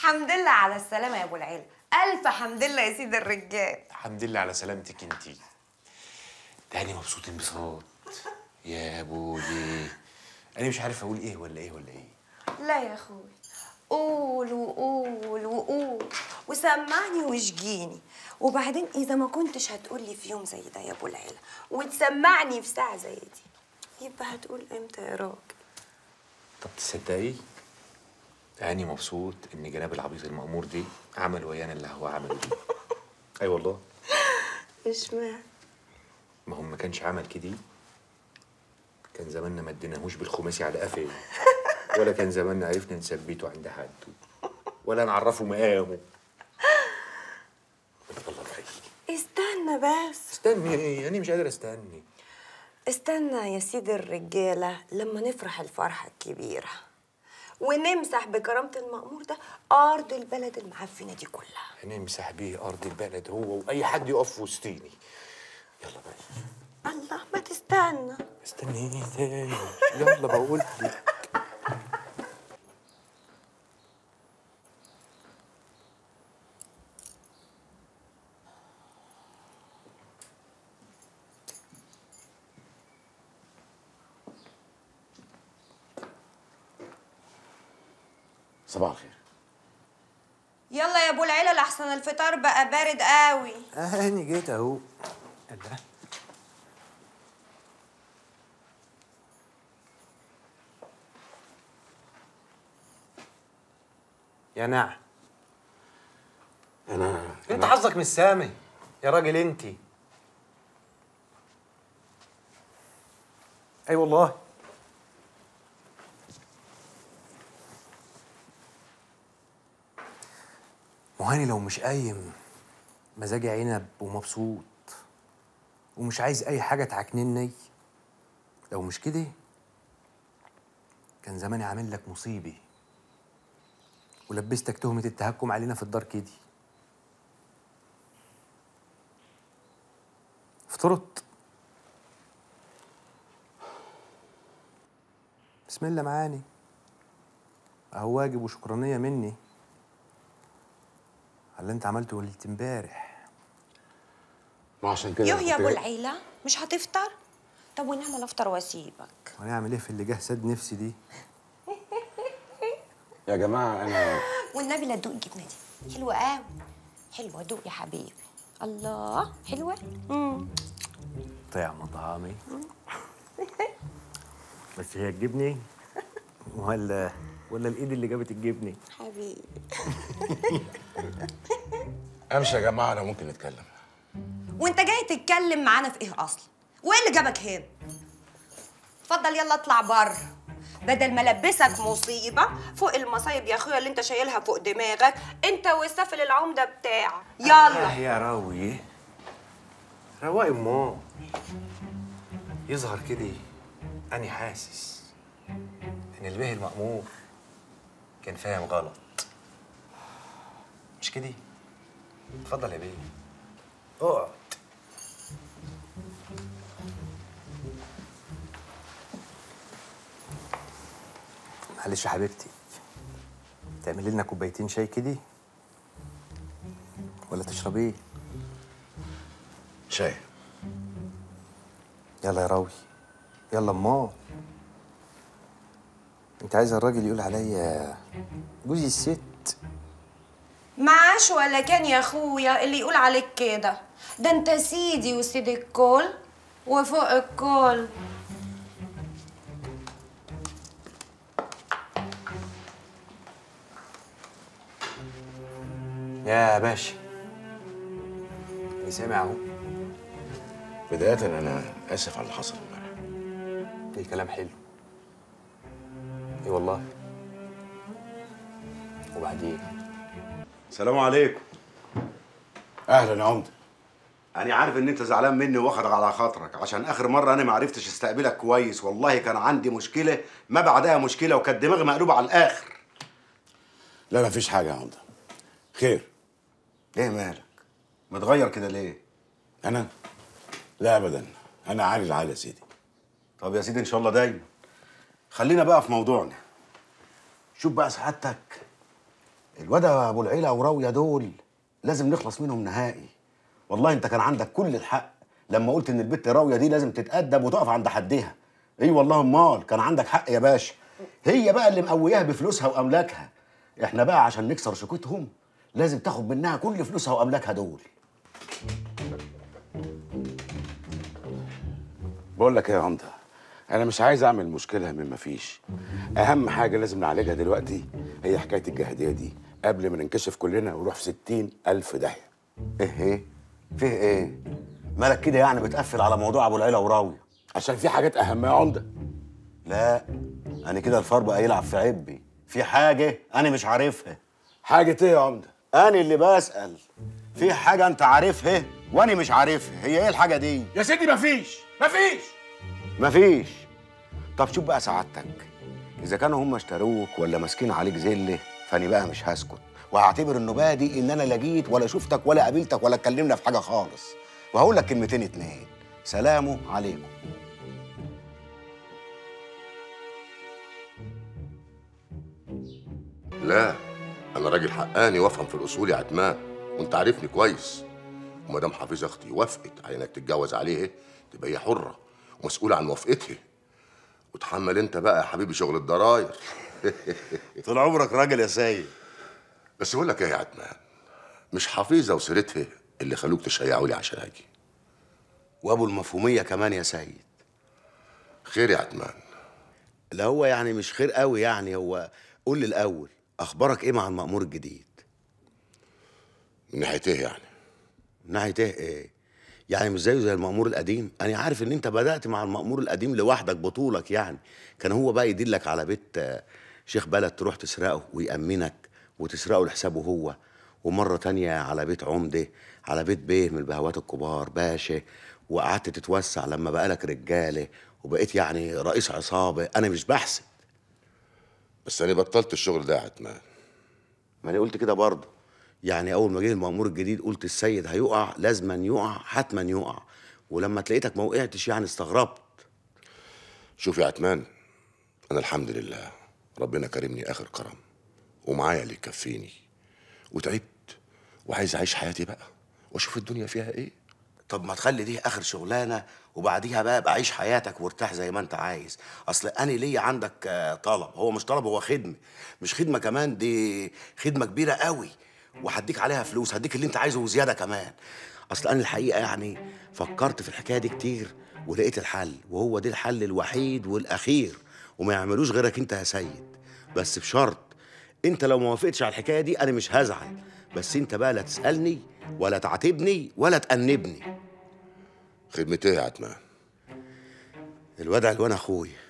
حمد لله على السلامة يا ابو العيلة ألف حمد لله يا سيد الرجال الحمد لله على سلامتك انتي تاني مبسوط انبساط يا ابوي انا مش عارف اقول ايه ولا ايه ولا ايه لا يا اخوي قول وقول وقول وسمعني واشجيني وبعدين اذا ما كنتش هتقولي في يوم زي ده يا ابو العيلة وتسمعني في ساعة زي دي يبقى هتقول امتى يا راجل طب تصدقي أنا مبسوط إن جناب العبيط المأمور دي عمل ويانا اللي هو عمله دي أي والله اشمعنى ما هو ما كانش عمل كده كان زماننا ما اديناهوش بالخماسي على قفاه ولا كان زماننا عرفنا نثبته عند حد ولا نعرفه مقامه الله بقى استنى بس استني ايه انا مش قادر استني استنى يا سيد الرجالة لما نفرح الفرحة الكبيرة ونمسح بكرامة المأمور ده أرض البلد المعفنة دي كلها هنمسح بيه ارض البلد هو واي حد يقف في وسطيني يلا بقى الله ما تستنى استني ايه تاني يلا بقول لك صباح الخير يلا يا ابو العيلة لحسن الفطار بقى بارد قوي اهاني جيت اهو الله يا نعم انا انت حظك مش سامي يا راجل انت اي والله مهاني لو مش قايم مزاجي عنب ومبسوط ومش عايز اي حاجه تعكنني لو مش كده كان زماني عامل لك مصيبه ولبستك تهمه التهكم علينا في الدار كده فطرت بسم الله معاني اهو واجب وشكرانيه مني على اللي انت عملته ليله امبارح ما عشان كده يوه أنا يا كنت ابو جاي- العيلة مش هتفطر طب ونعمل افطر واسيبك هنعمل ايه في اللي جه سد نفسي دي يا جماعه انا والنبي لا تدوق الجبنة دي حلوة قوي حلوة دوق يا حبيبي الله حلوة امم طعم طعامي بس هي تجيبني ولا ولا الايد اللي جابت الجبني حبيبي امشي يا جماعه انا ممكن نتكلم وانت جاي تتكلم معانا في ايه اصلا وايه اللي جابك هنا اتفضل يلا اطلع بره بدل ما البسك مصيبه فوق المصايب يا اخويا اللي انت شايلها فوق دماغك انت والسفل العمده بتاعك يلا يا راوي رواقي امه يظهر كده اني حاسس ان البيه المأمور كان فاهم غلط مش كده اتفضل يا بيه اقعد معلش يا حبيبتي تعملي لنا كوبايتين شاي كده ولا تشربي ايه شاي يلا يا راوي يلا امال انت عايز الراجل يقول عليا جوزي الست معاش ولا كان يا اخويا اللي يقول عليك كده ده انت سيدي وسيد الكل وفوق الكل يا باشا اللي سامع اهو بدايه انا اسف على اللي حصل امبارح ايه كلام حلو ايه والله وبعدين السلام عليكم اهلا يا عمده انا عارف ان انت زعلان مني واخد على خاطرك عشان اخر مره انا ما عرفتش استقبلك كويس والله كان عندي مشكله ما بعدها مشكله وكانت دماغي مقلوبه على الاخر لا ما فيش حاجه يا عمده خير ليه مالك متغير كده ليه انا لا ابدا انا عالي العال يا سيدي طب يا سيدي ان شاء الله دايما خلينا بقى في موضوعنا شوف بقى سعادتك الواد ابو العيله وراويه دول لازم نخلص منهم نهائي والله انت كان عندك كل الحق لما قلت ان البت راويه دي لازم تتأدب وتقف عند حدها اي والله امال كان عندك حق يا باشا هي بقى اللي مقوياها بفلوسها واملاكها احنا بقى عشان نكسر شكوتهم لازم تاخد منها كل فلوسها واملاكها دول بقول لك ايه يا عمده انا مش عايز اعمل مشكله من ما فيش اهم حاجه لازم نعالجها دلوقتي هي حكايه الجهاديه دي قبل ما ننكشف كلنا ونروح في ستين الف داهيه ايه ايه فيه ايه مالك كده يعني بتقفل على موضوع ابو العيله وراويه عشان في حاجات اهم يا عمده لا انا كده الفار بقى يلعب في عبي في حاجه انا مش عارفها حاجه ايه يا عمده انا اللي بسال في حاجه انت عارفها وانا مش عارفها هي ايه الحاجه دي يا سيدي مفيش مفيش مفيش طب شوف بقى سعادتك اذا كانوا هم اشتروك ولا ماسكين عليك زله فاني بقى مش هسكت وهعتبر انه بادي ان انا لا جيت ولا شفتك ولا قابلتك ولا اتكلمنا في حاجه خالص وهقول لك كلمتين اتنين سلام عليكم لا انا راجل حقاني وافهم في الاصول يا عتمان وانت عارفني كويس ومدام حفيظه اختي وافقت على انك تتجوز عليه تبقى هي حره ومسؤوله عن موافقتها وتحمل انت بقى يا حبيبي شغل الضراير طول عمرك راجل يا سيد بس بقول لك ايه يا عتمان مش حفيظه وسيرتها اللي خلوك تشيعوا لي عشان اجي وابو المفهوميه كمان يا سيد خير يا عتمان لا هو يعني مش خير قوي يعني هو قول لي الاول اخبارك ايه مع المأمور الجديد من ناحيه ايه يعني من ناحيه ايه ايه يعني مش زيه زي المأمور القديم انا عارف ان انت بدأت مع المأمور القديم لوحدك بطولك يعني كان هو بقى يدلك على بيت آه، شيخ بلد تروح تسرقه ويأمنك وتسرقه لحسابه هو ومرة تانية على بيت عمدة على بيت بيه من البهوات الكبار باشا وقعدت تتوسع لما بقالك رجالة وبقيت يعني رئيس عصابة أنا مش بحسد بس انا بطلت الشغل ده يا عتمان ما انا قلت كده برضه يعني اول ما جه المأمور الجديد قلت السيد هيقع لازما يقع حتما يقع ولما تلاقيتك ما وقعتش يعني استغربت شوف يا عتمان انا الحمد لله ربنا كرمني اخر كرم ومعايا اللي يكفيني وتعبت وعايز اعيش حياتي بقى واشوف الدنيا فيها ايه طب ما تخلي دي اخر شغلانه وبعديها بقى ابقى عيش حياتك وارتاح زي ما انت عايز اصل انا ليا عندك آه، طلب هو مش طلب هو خدمه مش خدمه كمان دي خدمه كبيره قوي وهديك عليها فلوس هديك اللي انت عايزه وزياده كمان اصل انا الحقيقه يعني فكرت في الحكايه دي كتير ولقيت الحل وهو ده الحل الوحيد والاخير وما يعملوش غيرك انت يا سيد بس بشرط انت لو ما وافقتش على الحكايه دي انا مش هزعل بس انت بقى لا تسالني ولا تعاتبني ولا تأنبني خدمة ايه يا عتمان الواد علوان اخويا